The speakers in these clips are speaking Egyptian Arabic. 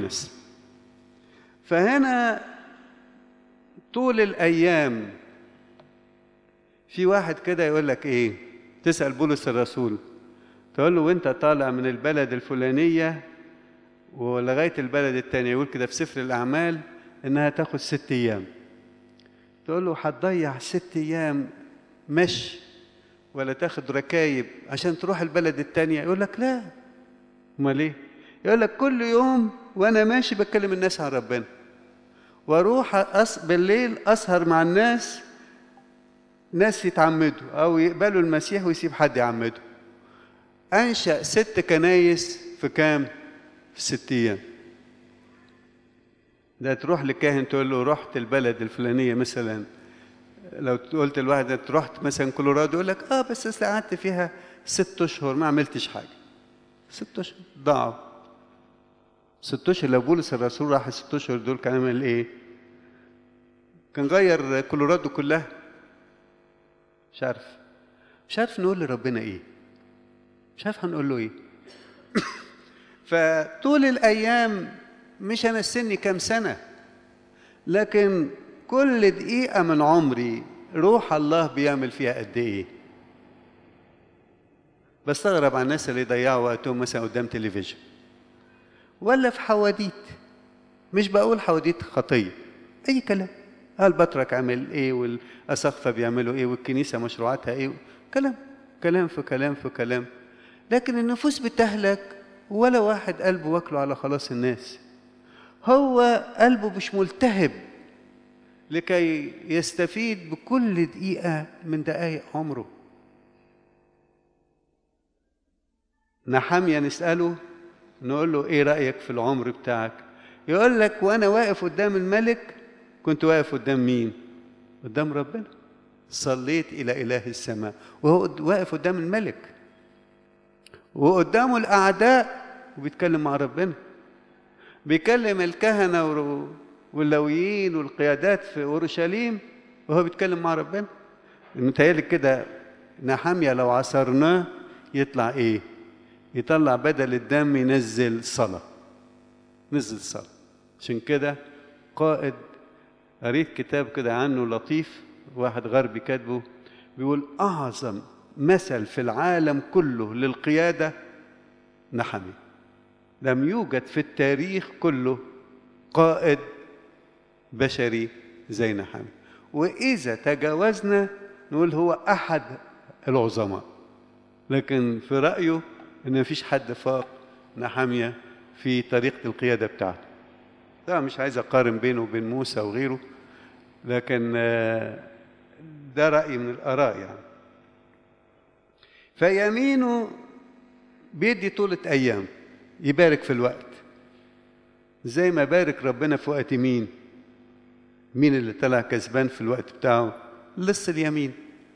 يونس فهنا طول الايام في واحد كده يقول لك ايه تسال بولس الرسول تقول له وانت طالع من البلد الفلانيه ولغايه البلد التانية يقول كده في سفر الاعمال انها تاخد ست ايام تقول له هتضيع ست ايام مشي ولا تاخد ركايب عشان تروح البلد التانية يقول لك لا امال ايه يقول لك كل يوم وانا ماشي بكلم الناس عن ربنا واروح أص... بالليل اسهر مع الناس ناس يتعمدوا او يقبلوا المسيح ويسيب حد يعمده انشا ست كنايس في كام في ست ايام ده تروح لكاهن تقول له رحت البلد الفلانيه مثلا لو قلت لواحد انت رحت مثلا كولورادو يقول لك اه بس أصل قعدت فيها ست اشهر ما عملتش حاجه ست اشهر ضاعوا ست اشهر لو بولس الرسول راح الست اشهر دول كان عمل ايه؟ كان غير كولورادو كلها مش عارف مش عارف نقول لربنا ايه مش عارف هنقول له ايه فطول الايام مش انا سني كام سنه لكن كل دقيقه من عمري روح الله بيعمل فيها قد ايه بستغرب على الناس اللي يضيعوا وقتهم مثلا قدام تلفزيون ولا في حواديت مش بقول حواديت خطيه اي كلام قال بطرك عمل ايه والاسقفه بيعملوا ايه والكنيسه مشروعاتها ايه كلام كلام في كلام في كلام لكن النفوس بتهلك ولا واحد قلبه واكله على خلاص الناس هو قلبه مش ملتهب لكي يستفيد بكل دقيقة من دقائق عمره نحامية نسأله نقول له ايه رأيك في العمر بتاعك يقول لك وانا واقف قدام الملك كنت واقف قدام مين قدام ربنا صليت الى اله السماء وهو واقف قدام الملك وقدامه الاعداء وبيتكلم مع ربنا بيكلم الكهنه واللويين والقيادات في اورشليم وهو بيتكلم مع ربنا متهيألي كده نحامية لو عصرناه يطلع ايه يطلع بدل الدم ينزل صلاة نزل صلاة عشان كده قائد قريت كتاب كده عنه لطيف واحد غربي كاتبه بيقول أعظم مثل في العالم كله للقيادة نحمي لم يوجد في التاريخ كله قائد بشري زي نحمي وإذا تجاوزنا نقول هو أحد العظماء لكن في رأيه إن مفيش حد فاق نحمية في طريقة القيادة بتاعته طبعا مش عايز أقارن بينه وبين موسى وغيره لكن ده رأي من الآراء يعني فيمينه بيدي طولة أيام يبارك في الوقت زي ما بارك ربنا في وقت مين مين اللي طلع كسبان في الوقت بتاعه لص اليمين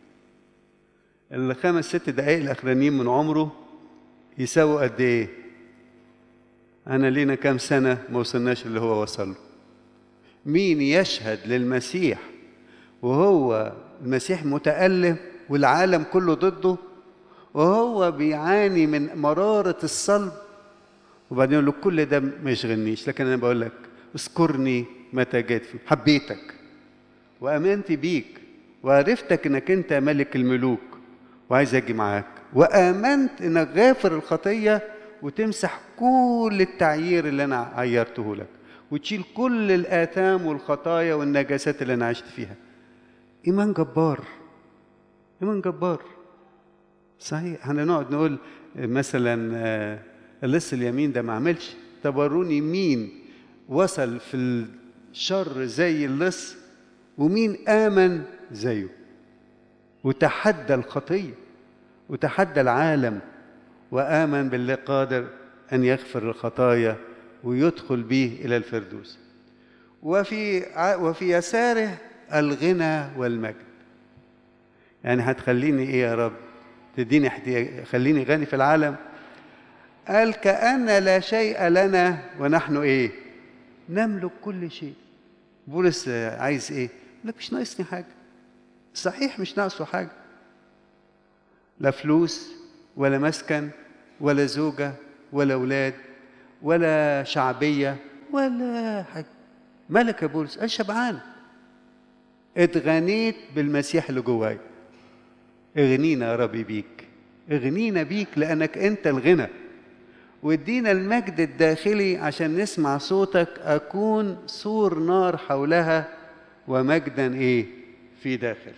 الخمس ست دقايق الأخرانيين من عمره يساووا قد إيه أنا لينا كام سنة ما وصلناش اللي هو وصل له مين يشهد للمسيح وهو المسيح متألم والعالم كله ضده وهو بيعاني من مرارة الصلب وبعدين يقول له كل ده ما يشغلنيش لكن أنا بقول لك اذكرني متى جيت فيه حبيتك وآمنت بيك وعرفتك إنك أنت ملك الملوك وعايز أجي معاك وآمنت إنك غافر الخطية وتمسح كل التعيير اللي أنا عيرته لك وتشيل كل الآثام والخطايا والنجاسات اللي أنا عشت فيها إيمان جبار إيمان جبار صحيح احنا نقعد نقول مثلا اللص اليمين ده ما عملش طب وروني مين وصل في الشر زي اللص ومين آمن زيه وتحدى الخطية وتحدى العالم وآمن بالله قادر أن يغفر الخطايا ويدخل به إلى الفردوس وفي وفي يساره الغنى والمجد يعني هتخليني ايه يا رب تديني احتياج خليني غني في العالم قال كأن لا شيء لنا ونحن ايه نملك كل شيء بولس عايز ايه لا مش ناقصني حاجه صحيح مش ناقصه حاجه لا فلوس ولا مسكن ولا زوجه ولا اولاد ولا شعبيه ولا حاجة مالك يا بولس أنا شبعان اتغنيت بالمسيح اللي جواي اغنينا يا ربي بيك اغنينا بيك لأنك أنت الغنى وادينا المجد الداخلي عشان نسمع صوتك أكون سور نار حولها ومجدا إيه في داخل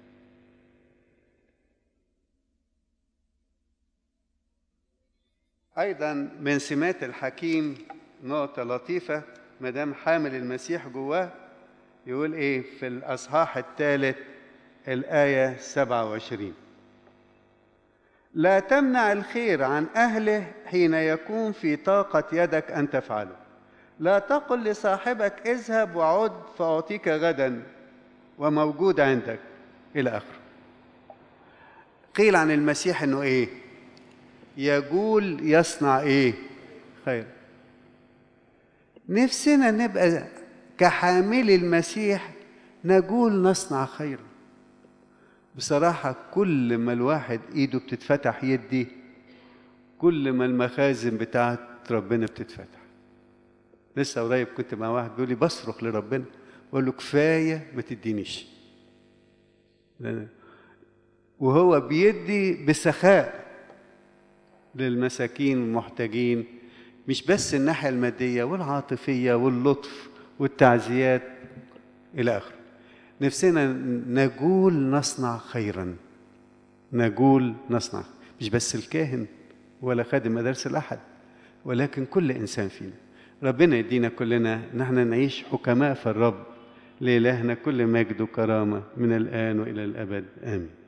أيضا من سمات الحكيم نقطة لطيفة مدام حامل المسيح جواه يقول إيه في الأصحاح الثالث الآية 27 لا تمنع الخير عن أهله حين يكون في طاقة يدك أن تفعله لا تقل لصاحبك اذهب وعد فأعطيك غدا وموجود عندك إلى آخره قيل عن المسيح أنه إيه يقول يصنع إيه خير نفسنا نبقى كحامل المسيح نقول نصنع خيرا بصراحة كل ما الواحد إيده بتتفتح يدي كل ما المخازن بتاعت ربنا بتتفتح لسه قريب كنت مع واحد بيقول لي بصرخ لربنا بقول له كفاية ما تدينيش وهو بيدي بسخاء للمساكين المحتاجين مش بس الناحية المادية والعاطفية واللطف والتعزيات إلى آخره نفسنا نقول نصنع خيرا نقول نصنع مش بس الكاهن ولا خادم مدارس الأحد ولكن كل إنسان فينا ربنا يدينا كلنا نحن نعيش حكماء في الرب لإلهنا كل مجد وكرامة من الآن وإلى الأبد آمين